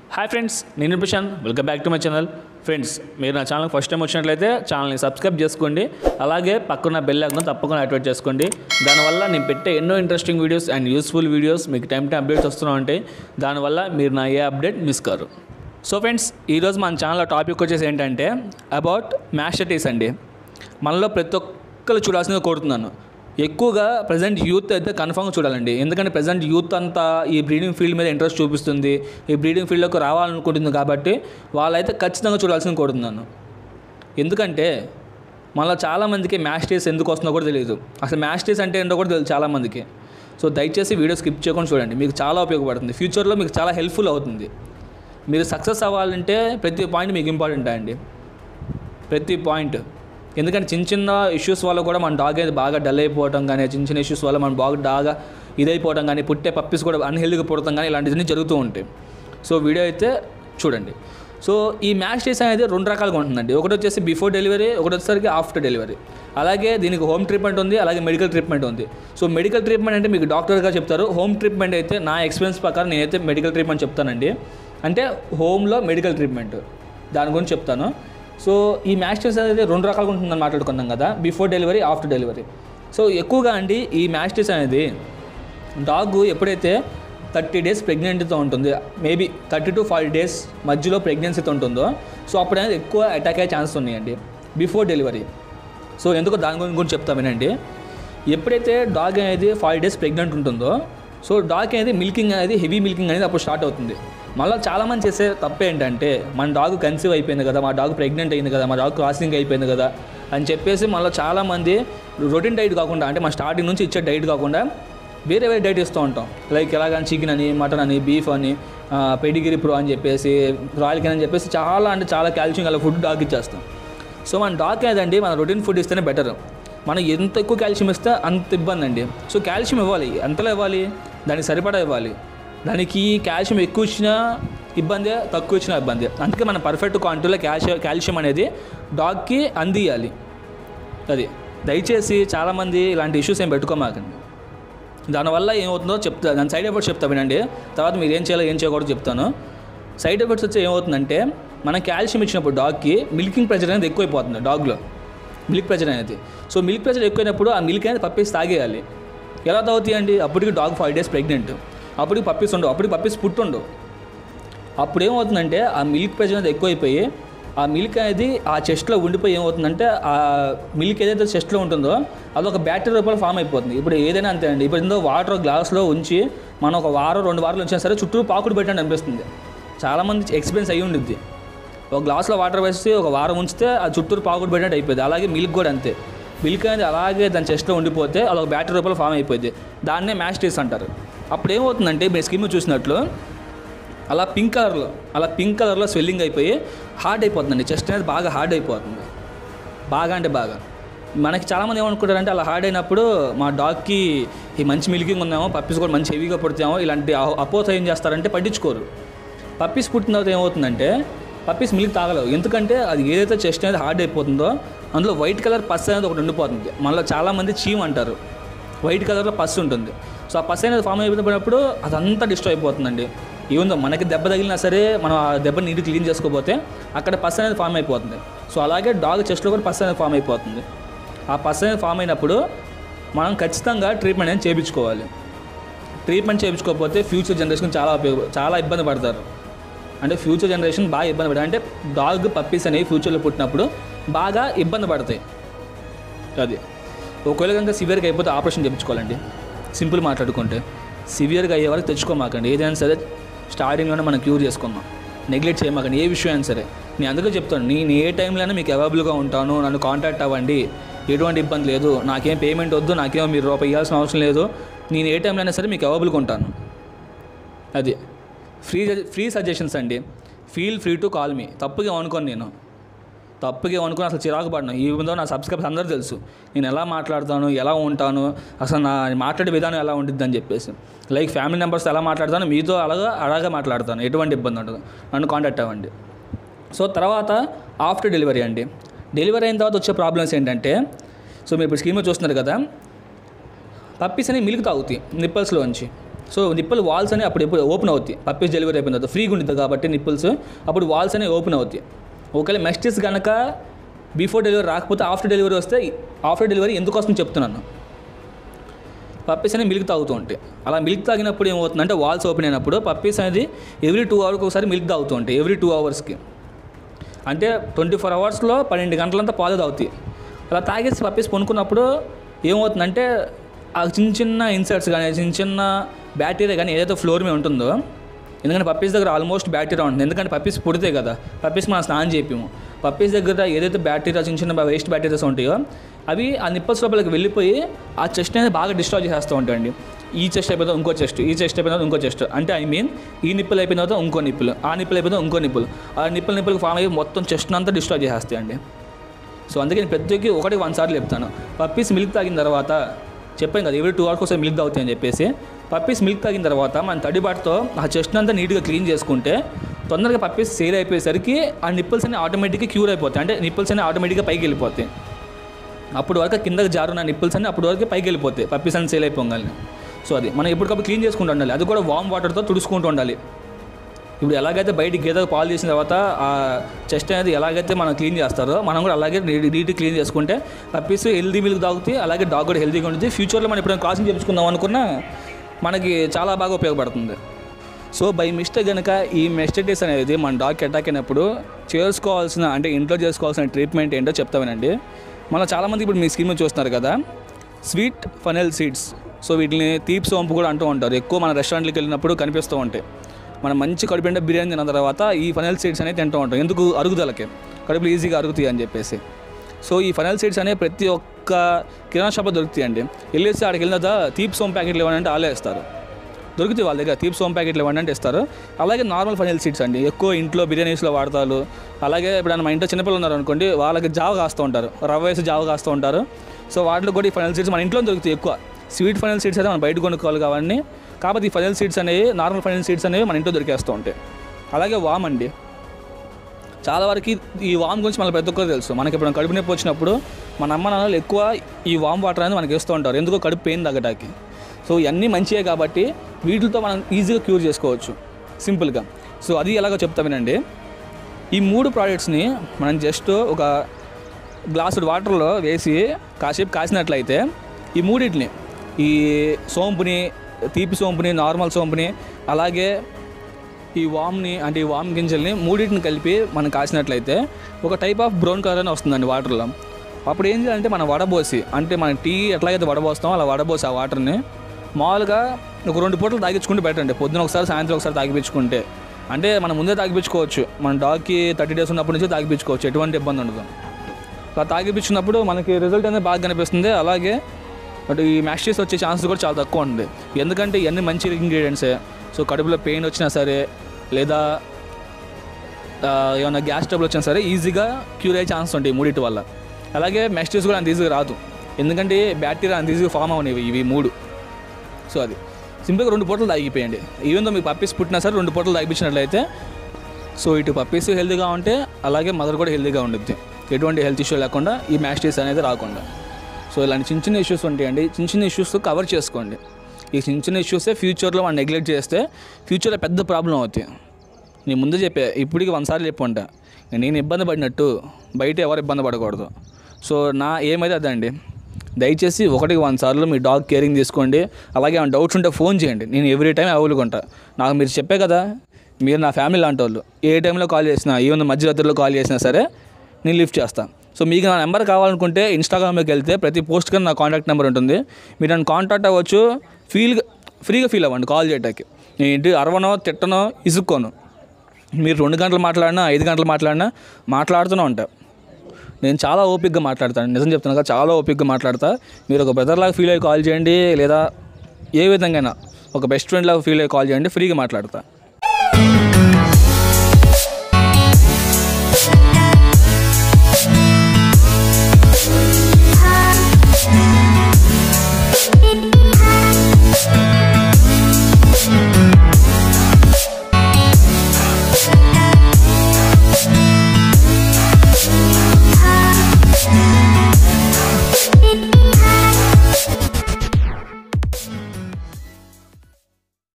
Hi friends నేను Prashanth welcome back to my channel friends మీరు నా ఛానల్ ఫస్ట్ టైం వచ్చినట్లయితే ఛానల్ని సబ్స్క్రైబ్ చేసుకోండి అలాగే పక్కన బెల్ ఐకాన్ తప్పకుండా యాక్టివేట్ చేసుకోండి దానివల్ల నేను పెట్టే ఎన్నో interesting videos and useful videos మీకు టైం టైం అప్డేట్స్ వస్తూ ఉంటాయి దానివల్ల మీరు నా ఏ అప్డేట్ మిస్ కారు సో ఫ్రెండ్స్ ఈరోజు మన ఛానల్ టాపిక్ వచ్చేసి ఏంటంటే అబౌట్ మ్యాస్టర్టీస్ అండి మనలో ప్రతి ఒక్కరు చూడాల్సిందిగా కోరుతున్నాను ఎక్కువగా ప్రజెంట్ యూత్ అయితే కన్ఫామ్గా చూడాలండి ఎందుకంటే ప్రజెంట్ యూత్ అంతా ఈ బ్రీడింగ్ ఫీల్డ్ మీద ఇంట్రెస్ట్ చూపిస్తుంది ఈ బ్రీడింగ్ ఫీల్డ్లోకి రావాలనుకుంటుంది కాబట్టి వాళ్ళైతే ఖచ్చితంగా చూడాల్సింది కోరుతున్నాను ఎందుకంటే మనలో చాలామందికి మ్యాచ్ టేస్ ఎందుకు వస్తుందో కూడా తెలియదు అసలు మ్యాచ్ టేస్ అంటే ఏంటో కూడా తెలియదు చాలామందికి సో దయచేసి వీడియో స్కిప్ చేయకుండా చూడండి మీకు చాలా ఉపయోగపడుతుంది ఫ్యూచర్లో మీకు చాలా హెల్ప్ఫుల్ అవుతుంది మీరు సక్సెస్ అవ్వాలంటే ప్రతి పాయింట్ మీకు ఇంపార్టెంట్ అండి ప్రతి పాయింట్ ఎందుకంటే చిన్న చిన్న ఇష్యూస్ వల్ల కూడా మన డాగ్ అనేది బాగా డల్ అయిపోవడం కానీ చిన్న చిన్న ఇష్యూస్ వల్ల మన బాగా బాగా ఇదైపోవడం కానీ పుట్టే పప్పీస్ కూడా అన్హెల్దీగా పుడతాం కానీ ఇలాంటివన్నీ జరుగుతూ ఉంటాయి సో వీడియో అయితే చూడండి సో ఈ మ్యాచ్ టేస్ అనేది రెండు రకాలుగా ఉంటుందండి ఒకటి వచ్చేసి బిఫోర్ డెలివరీ ఒకటి వచ్చేసరికి ఆఫ్టర్ డెలివరీ అలాగే దీనికి హోమ్ ట్రీట్మెంట్ ఉంది అలాగే మెడికల్ ట్రీట్మెంట్ ఉంది సో మెడికల్ ట్రీట్మెంట్ అంటే మీకు డాక్టర్గా చెప్తారు హోమ్ ట్రీట్మెంట్ అయితే నా ఎక్స్పీరియన్స్ ప్రకారం నేనైతే మెడికల్ ట్రీట్మెంట్ చెప్తానండి అంటే హోమ్లో మెడికల్ ట్రీట్మెంట్ దాని గురించి చెప్తాను సో ఈ మ్యాచ్ టెస్ట్ అనేది రెండు రకాలుగా ఉంటుందని మాట్లాడుకున్నాం కదా before delivery after delivery so ఎక్కువగా అండి ఈ మ్యాచ్ టెస్ట్ అనేది డాగ్ ఎప్పుడైతే థర్టీ డేస్ ప్రెగ్నెంట్తో ఉంటుంది maybe thirty to forty days మధ్యలో ప్రెగ్నెన్సీతో ఉంటుందో సో అప్పుడు అనేది ఎక్కువ అటాక్ అయ్యే ఛాన్సెస్ ఉన్నాయండి బిఫోర్ డెలివరీ సో ఎందుకో దాని గురించి గురించి చెప్తా వినండి ఎప్పుడైతే డాగ్ అనేది ఫార్టీ డేస్ ప్రెగ్నెంట్ ఉంటుందో సో డాగ్ అనేది మిల్కింగ్ అనేది హెవీ మిల్కింగ్ అనేది అప్పుడు స్టార్ట్ అవుతుంది మళ్ళీ చాలామంది చేసే తప్పు ఏంటంటే మన డాగ్ కన్సీవ్ అయిపోయింది కదా మా డాగ్ ప్రెగ్నెంట్ అయింది కదా మా డాగ్ క్రాసింగ్ అయిపోయింది కదా అని చెప్పేసి మళ్ళీ చాలామంది రొటీన్ డైట్ కాకుండా అంటే మా స్టార్టింగ్ నుంచి ఇచ్చే డైట్ కాకుండా వేరే వేరే డైట్ ఇస్తూ ఉంటాం లైక్ ఎలాగని చికెన్ అని మటన్ అని బీఫ్ అని పెడిగిరి ప్రో అని చెప్పేసి రాయల్ కెన్ అని చెప్పేసి చాలా అంటే చాలా కాల్షియం గల ఫుడ్ డాగ్ ఇచ్చేస్తాం సో మన డాగ్ ఏదండి మన రొటీన్ ఫుడ్ ఇస్తేనే బెటర్ మనం ఎంత ఎక్కువ కాల్షియం ఇస్తే అంత ఇబ్బంది అండి సో కాల్షియం ఇవ్వాలి ఎంతలో ఇవ్వాలి దానికి సరిపడా ఇవ్వాలి దానికి కాల్షియం ఎక్కువ ఇచ్చినా ఇబ్బందే తక్కువ ఇచ్చినా ఇబ్బంది అందుకే మనం పర్ఫెక్ట్ క్వాంటిటీలో కాల్షియం కాల్షియం అనేది డాగ్కి అందియాలి అది దయచేసి చాలామంది ఇలాంటి ఇష్యూస్ ఏం పెట్టుకోమాకండి దానివల్ల ఏమవుతుందో చెప్తా దాని సైడ్ ఎఫెక్ట్స్ చెప్తా వినండి తర్వాత మీరు ఏం చేయాలో ఏం చేయకూడదు చెప్తాను సైడ్ ఎఫెక్ట్స్ వచ్చి ఏమవుతుందంటే మనం కాల్షియం ఇచ్చినప్పుడు డాగ్కి మిల్కింగ్ ప్రెషర్ అనేది ఎక్కువైపోతుంది డాగ్లో మిల్క్ ప్రెషర్ అనేది సో మిల్క్ ప్రెషర్ ఎక్కువైనప్పుడు ఆ మిల్క్ అనేది పప్పీస్ తాగేయాలి ఎలా తాగుతాయి అండి అప్పటికి డాగ్ ఫైవ్ డేస్ ప్రెగ్నెంట్ అప్పటికి పప్పీస్ ఉండవు అప్పటికి పప్పీస్ పుట్టుండవు అప్పుడు ఏమవుతుందంటే ఆ మిల్క్ ప్రెషర్ అనేది ఎక్కువైపోయి ఆ మిల్క్ అనేది ఆ చెస్ట్లో ఉండిపోయి ఏమవుతుందంటే ఆ మిల్క్ ఏదైతే చెస్ట్లో ఉంటుందో అది ఒక బ్యాటరీ రూపంలో ఫామ్ అయిపోతుంది ఇప్పుడు ఏదైనా అంతే అండి ఇప్పుడు ఏందో వాటర్ గ్లాస్లో ఉంచి మనం ఒక వారం రెండు వారాలు ఉంచినా సరే చుట్టూ పాకుడు పెట్టండి అనిపిస్తుంది చాలామంది ఎక్స్పీరియన్స్ అయ్యి ఉండిద్ది ఒక గ్లాస్లో వాటర్ వేసి ఒక వారం ఉంచితే ఆ చుట్టూరు పాకుడు పెట్టినట్టు అయిపోయింది అలాగే మిల్క్ కూడా అంతే మిల్క్ అనేది అలాగే దాని చెస్ట్లో ఉండిపోతే అది ఒక బ్యాటరీ రూపంలో ఫామ్ అయిపోయింది దాన్నే మ్యాష్ టేస్ అంటారు అప్పుడు ఏమవుతుందంటే మీరు స్కిమ్ చూసినట్లు అలా పింక్ కలర్లో అలా పింక్ కలర్లో స్వెల్లింగ్ అయిపోయి హార్డ్ అయిపోతుందండి చెస్ట్ అనేది బాగా హార్డ్ అయిపోతుంది బాగా అంటే బాగా మనకి చాలామంది ఏమనుకుంటారంటే అలా హార్డ్ అయినప్పుడు మా డాగ్కి ఈ మంచి మిల్కింగ్ ఉందేమో పప్పీస్ కూడా మంచి హెవీగా పుడతామో ఇలాంటి అపోత ఏం చేస్తారంటే పట్టించుకోరు పప్పీస్ పుట్టిన తర్వాత ఏమవుతుందంటే పప్పీస్ మిల్క్ తాగలేవు ఎందుకంటే అది ఏదైతే చెస్ట్ అనేది హార్డ్ అయిపోతుందో అందులో వైట్ కలర్ పస్ అనేది ఒకటి ఉండిపోతుంది మనలో చాలామంది చీమ్ అంటారు వైట్ కలర్లో పస్ ఉంటుంది సో ఆ పస్ అనేది ఫామ్ అయిపోయినప్పుడు అదంతా డిస్ట్రాయ్ అయిపోతుందండి ఈవెన్ మనకి దెబ్బ తగిలినా సరే మనం ఆ దెబ్బ నీటి క్లీన్ చేసుకోకపోతే అక్కడ పస్ అనేది ఫామ్ అయిపోతుంది సో అలాగే డాగ్ చెస్ట్లో కూడా పస్ అనేది ఫామ్ అయిపోతుంది ఆ పస్ అనేది ఫామ్ అయినప్పుడు మనం ఖచ్చితంగా ట్రీట్మెంట్ అనేది చేయించుకోవాలి ట్రీట్మెంట్ చేయించుకోకపోతే ఫ్యూచర్ జనరేషన్ చాలా ఉపయోగ చాలా ఇబ్బంది పడతారు అంటే ఫ్యూచర్ జనరేషన్ బాగా ఇబ్బంది పడతారు అంటే డాగ్ పప్పీస్ అనేవి ఫ్యూచర్లో పుట్టినప్పుడు బాగా ఇబ్బంది పడతాయి అది ఒకవేళ కనుక సివియర్గా అయిపోతే ఆపరేషన్ చేయించుకోవాలండి సింపుల్ మాట్లాడుకుంటే సివియర్గా అయ్యే వరకు తెచ్చుకోమాకండి ఏదైనా సరే స్టార్టింగ్లోనే మనం క్యూర్ చేసుకుందాం నెగ్లెక్ట్ చేయమాకండి ఏ విషయం అయినా సరే నేను అందుకే చెప్తాను నేను ఏ టైంలోనే మీకు అవైలబుల్గా ఉంటాను నన్ను కాంటాక్ట్ అవ్వండి ఎటువంటి ఇబ్బంది లేదు నాకేం పేమెంట్ వద్దు నాకేమో మీరు రూపాయి ఇవ్వాల్సిన అవసరం లేదు నేను ఏ టైంలో అయినా సరే మీకు అవైలబుల్గా ఉంటాను అది ఫ్రీ ఫ్రీ సజెషన్స్ అండి ఫీల్ ఫ్రీ టు కాల్ మీ తప్పుగా అనుకోను నేను తప్పుగా అనుకుని అసలు చిరాకు పడినా ఈ ముందో నా సబ్స్క్రైబర్స్ అందరూ తెలుసు నేను ఎలా మాట్లాడతాను ఎలా ఉంటాను అసలు నా మాట్లాడే విధానం ఎలా ఉంటుంది అని చెప్పేసి లైక్ ఫ్యామిలీ మెంబర్స్ ఎలా మాట్లాడతాను మీతో అలాగా అలాగే మాట్లాడతాను ఎటువంటి ఇబ్బంది ఉండదు నన్ను కాంటాక్ట్ అవ్వండి సో తర్వాత ఆఫ్టర్ డెలివరీ అండి డెలివరీ అయిన తర్వాత వచ్చే ప్రాబ్లమ్స్ ఏంటంటే సో మీరు ఇప్పుడు స్కీమ్ చూస్తున్నారు కదా పప్పీస్ అనేవి మిల్క్ తాగుతాయి నిప్పల్స్లోంచి సో నిప్పుల్ వాల్స్ అని అప్పుడు ఎప్పుడు ఓపెన్ అవుతాయి పప్పీస్ డెలివరీ అయిపోయిన తర్వాత ఫ్రీగా ఉంటుంది కాబట్టి నిప్పుల్స్ అప్పుడు వాల్స్ అనేవి ఓపెన్ అవుతాయి ఒకవేళ మెస్టిస్ కనుక బిఫోర్ డెలివరీ రాకపోతే ఆఫ్టర్ డెలివరీ వస్తే ఆఫ్టర్ డెలివరీ ఎందుకు వస్తుందో చెప్తున్నాను పప్పీస్ అనేది మిల్క్ తాగుతూ ఉంటాయి అలా మిల్క్ తాగినప్పుడు ఏమవుతుందంటే వాల్స్ ఓపెన్ అయినప్పుడు పప్పీస్ అనేది ఎవ్రీ టూ అవర్కి ఒకసారి మిల్క్ తాగుతూ ఉంటాయి ఎవ్రీ టూ అవర్స్కి అంటే ట్వంటీ ఫోర్ అవర్స్లో పన్నెండు గంటలంతా పాలు తాగుతాయి అలా తాగేసి పప్పీస్ కొనుక్కున్నప్పుడు ఏమవుతుందంటే ఆ చిన్న చిన్న ఇన్సర్ట్స్ కానీ చిన్న చిన్న బ్యాక్టీరియా కానీ ఏదైతే ఫ్లోర్ మీద ఉంటుందో ఎందుకంటే పప్పీస్ దగ్గర ఆల్మోస్ట్ బ్యాక్టీరియా ఉంటుంది ఎందుకంటే పప్పీస్ పుడితే కదా పప్పీస్ మనం స్నానం చేపిము పప్పీస్ దగ్గర ఏదైతే బ్యాక్టీరియా చిన్న చిన్న వేస్ట్ బ్యాక్టీరియాస్ ఉంటాయో అవి ఆ నిప్పల్స్ లోపలికి వెళ్ళిపోయి ఆ చెస్ట్ అనేది బాగా డిస్ట్రాయ్ చేసేస్తూ ఉంటాయండి ఈ చెస్ట్ అయిపోయిన తర్వాత ఇంకో చెస్ట్ ఈ చెస్ట్ అయిపోయిన తర్వాత ఇంకో చెస్ట్ అంటే ఐ మీన్ ఈ నిప్పులు అయిపోయిన తర్వాత ఇంకో నిప్పులు ఆ నిప్పులు అయిపోయిన తర్వాత ఇంకో నిప్పులు ఆ నిప్పులు నిప్పులకు ఫామ్ అయ్యి మొత్తం చెస్ట్ అంతా డిస్ట్రాయ్ చేసేస్తాయండి సో అందుకే నేను ప్రతికి ఒకటి వన్ సార్లు చెప్తాను పప్పీస్ మిల్క్ తాగిన తర్వాత చెప్పాను కదా ఎవరి టూ అవర్స్ కోసం మిల్క్ తాగుతాయి అని చెప్పేసి పప్పీస్ మిల్క్ తాగిన తర్వాత మన తడి బాటతో ఆ చెస్ట్ అంతా నీట్గా క్లీన్ చేసుకుంటే తొందరగా పప్పీస్ సేల్ అయిపోయేసరికి ఆ నిప్పుల్స్ అన్ని ఆటోమేటిక్గా క్యూర్ అయిపోతాయి అంటే నిప్పుల్స్ అన్ని ఆటోమేటిక్గా పైకి వెళ్ళిపోతాయి అప్పుడు వరకు కిందకి జారున్న నిప్పుల్స్ అన్ని అప్పుడు వరకు పైకి వెళ్ళిపోతాయి పప్పీస్ అన్ని సేల్ అయిపోగానే సో అది మనం ఎప్పటికప్పుడు క్లీన్ చేసుకుంటూ ఉండాలి అది కూడా వామ్ వాటర్తో తుడుచుకుంటూ ఉండాలి ఇప్పుడు ఎలాగైతే బయటికి గేదె పాలు చేసిన తర్వాత ఆ చెస్ట్ అనేది ఎలాగైతే మనం క్లీన్ చేస్తారో మనం కూడా అలాగే నీట్ క్లీన్ చేసుకుంటే పప్పీస్ హెల్దీ మిల్క్ తాగుతాయి అలాగే డాగ్ కూడా హెల్దీగా ఉంటుంది ఫ్యూచర్లో మనం ఎప్పుడైనా క్రాసింగ్ చేయించుకుందాం అనుకున్నా మనకి చాలా బాగా ఉపయోగపడుతుంది సో బై మిస్టేక్ కనుక ఈ మెస్టైటిస్ అనేది మన డాగ్కి అటాక్ అయినప్పుడు చేసుకోవాల్సిన అంటే ఇంట్లో చేసుకోవాల్సిన ట్రీట్మెంట్ ఏంటో చెప్తామేనండి మన చాలామంది ఇప్పుడు మీ స్కీమ్ చూస్తున్నారు కదా స్వీట్ ఫనెల్ సీడ్స్ సో వీటిని తీప్ సోంపు కూడా అంటూ ఉంటారు ఎక్కువ మన రెస్టారెంట్కి వెళ్ళినప్పుడు కనిపిస్తూ ఉంటాయి మనం మంచి కడుపుండే బిర్యానీ తిన్న తర్వాత ఈ ఫనెల్ సీడ్స్ అనేవి తింటూ ఉంటాం ఎందుకు అరుగుదలకి కడుపులు ఈజీగా అరుగుతాయి అని చెప్పేసి సో ఈ ఫనల్ సీడ్స్ అనేవి ప్రతి ఒక్క కిరాణా షాప్లో దొరుకుతాయండి వెళ్ళేసి ఆడికి వెళ్ళిన తర్వాత తీప్ సోమ్ ప్యాకెట్లు ఇవ్వనంటే వాళ్ళే ఇస్తారు దొరుకుతాయి వాళ్ళ దగ్గర తీప్ సోమ్ ప్యాకెట్లు ఇవ్వండి అంటే ఇస్తారు అలాగే నార్మల్ ఫనల్ సీడ్స్ అండి ఎక్కువ ఇంట్లో బిర్యానీస్లో వాడతారు అలాగే ఇప్పుడు మా ఇంట్లో చిన్నపిల్లలు ఉన్నారు అనుకోండి వాళ్ళకి జావ కాస్తూ ఉంటారు రవ్వ వేసి జావ కాస్తూ ఉంటారు సో వాటిలో కూడా ఈ ఫనల్ సీడ్స్ మన ఇంట్లో దొరుకుతాయి ఎక్కువ స్వీట్ ఫనల్ సీడ్స్ అయితే మనం బయట కొనుక్కోవాలి కావాలని కాకపోతే ఈ ఫనల్ సీడ్స్ అనేవి నార్మల్ ఫనల్ సీడ్స్ అనేవి మన ఇంట్లో దొరికేస్తూ ఉంటాయి అలాగే వామ్ అండి చాలా వరకు ఈ వామ్ గురించి మనకు ప్రతి ఒక్కరు తెలుసు మనకి ఇప్పుడు కడుపు నొప్పి వచ్చినప్పుడు మన అమ్మ నాన్నలు ఎక్కువ ఈ వామ్ వాటర్ అనేది మనకి ఇస్తూ ఉంటారు ఎందుకో కడుపు పెయిన్ తగ్గడానికి సో ఇవన్నీ మంచివే కాబట్టి వీటితో మనం ఈజీగా క్యూర్ చేసుకోవచ్చు సింపుల్గా సో అది ఎలాగో చెప్తా వినండి ఈ మూడు ప్రోడక్ట్స్ని మనం జస్ట్ ఒక గ్లాసు వాటర్లో వేసి కాసేపు కాసినట్లయితే ఈ మూడింటిని ఈ సోంపుని తీపి సోంపుని నార్మల్ సోంపుని అలాగే ఈ వామ్ని అంటే ఈ వామ్ గింజల్ని మూడింటిని కలిపి మనం కాసినట్లయితే ఒక టైప్ ఆఫ్ బ్రౌన్ కలర్ అని వస్తుందండి వాటర్లో అప్పుడు ఏం చేయాలంటే మనం వడబోసి అంటే మన టీ ఎట్లాగైతే వడబోస్తామో అలా వడబోసి ఆ వాటర్ని మామూలుగా ఒక రెండు పూటలు తాగించుకుంటే బెటర్ అండి పొద్దున ఒకసారి సాయంత్రం ఒకసారి తాగిపించుకుంటే అంటే మనం ముందే తాగిపించుకోవచ్చు మన డాగ్కి థర్టీ డేస్ ఉన్నప్పటి నుంచి తాగిపించుకోవచ్చు ఎటువంటి ఇబ్బంది ఉండదు అలా తాగిపించినప్పుడు మనకి రిజల్ట్ అనేది బాగా కనిపిస్తుంది అలాగే బట్ ఈ మ్యాస్టిస్ వచ్చే ఛాన్సెస్ కూడా చాలా తక్కువ ఉంది ఎందుకంటే ఇవన్నీ మంచి ఇంగ్రీడియంట్సే సో కడుపులో పెయిన్ వచ్చినా సరే లేదా ఆ, ఏమైనా గ్యాస్ ట్రబుల్ వచ్చినా సరే ఈజీగా క్యూర్ అయ్యే ఛాన్స్ ఉంటాయి ఈ మూడింటి వల్ల అలాగే మెస్టిస్ కూడా అంత ఈజీగా రాదు ఎందుకంటే బ్యాక్టీరియా అంత ఈజీగా ఫామ్ అవనివి ఇవి మూడు సో అది సింపుల్గా రెండు పూటలు తాగిపోయండి ఈవెన్ దో మీకు పప్పీస్ పుట్టినా సరే రెండు పూటలు తాగిపించినట్లయితే సో ఇటు పప్పీస్ హెల్తీగా ఉంటే అలాగే మదర్ కూడా హెల్తీగా ఉంటుంది ఎటువంటి హెల్త్ ఇష్యూ లేకుండా ఈ మ్యాస్టిస్ అనేది రాకుండా సో ఇలాంటి చిన్న చిన్న ఇష్యూస్ ఉంటాయండి చిన్న చిన్న ఇష్యూస్ కవర్ చేసుకోండి ఈ చిన్న చిన్న ఇష్యూసే ఫ్యూచర్లో మనం నెగ్లెక్ట్ చేస్తే ఫ్యూచర్లో పెద్ద ప్రాబ్లం అవుతాయి నేను ముందు చెప్పే ఇప్పటికి వందసార్లు చెప్పుంటా నేను ఇబ్బంది పడినట్టు బయట ఎవరు ఇబ్బంది పడకూడదు సో నా ఏమైతే అదండి దయచేసి ఒకటికి వంద సార్లు మీ డాగ్ కేరింగ్ తీసుకోండి అలాగే ఏమైనా డౌట్స్ ఉంటే ఫోన్ చేయండి నేను ఎవ్రీ టైం అవైలబుల్గా ఉంటా నాకు మీరు చెప్పే కదా మీరు నా ఫ్యామిలీ లాంటి వాళ్ళు ఏ టైంలో కాల్ చేసినా ఈవెన్ మధ్యరాత్రిలో కాల్ చేసినా సరే నేను లిఫ్ట్ చేస్తాను సో మీకు నా నెంబర్ కావాలనుకుంటే ఇన్స్టాగ్రామ్లోకి వెళ్తే ప్రతి పోస్ట్ కింద నా కాంటాక్ట్ నెంబర్ ఉంటుంది మీరు నన్ను కాంటాక్ట్ అవ్వచ్చు ఫీల్ ఫ్రీగా ఫీల్ అవ్వండి కాల్ చేయడానికి నేను ఇంటి అరవనో తిట్టనో ఇసుక్కోను మీరు రెండు గంటలు మాట్లాడినా ఐదు గంటలు మాట్లాడినా మాట్లాడుతూనే ఉంటా నేను చాలా ఓపిక్గా మాట్లాడతాను నిజం చెప్తున్నా కదా చాలా ఓపిక్గా మాట్లాడతా మీరు ఒక బ్రదర్ లాగా ఫీల్ అయ్యి కాల్ చేయండి లేదా ఏ విధంగా ఒక బెస్ట్ ఫ్రెండ్ లాగా ఫీల్ అయ్యి కాల్ చేయండి ఫ్రీగా మాట్లాడతా Thank you.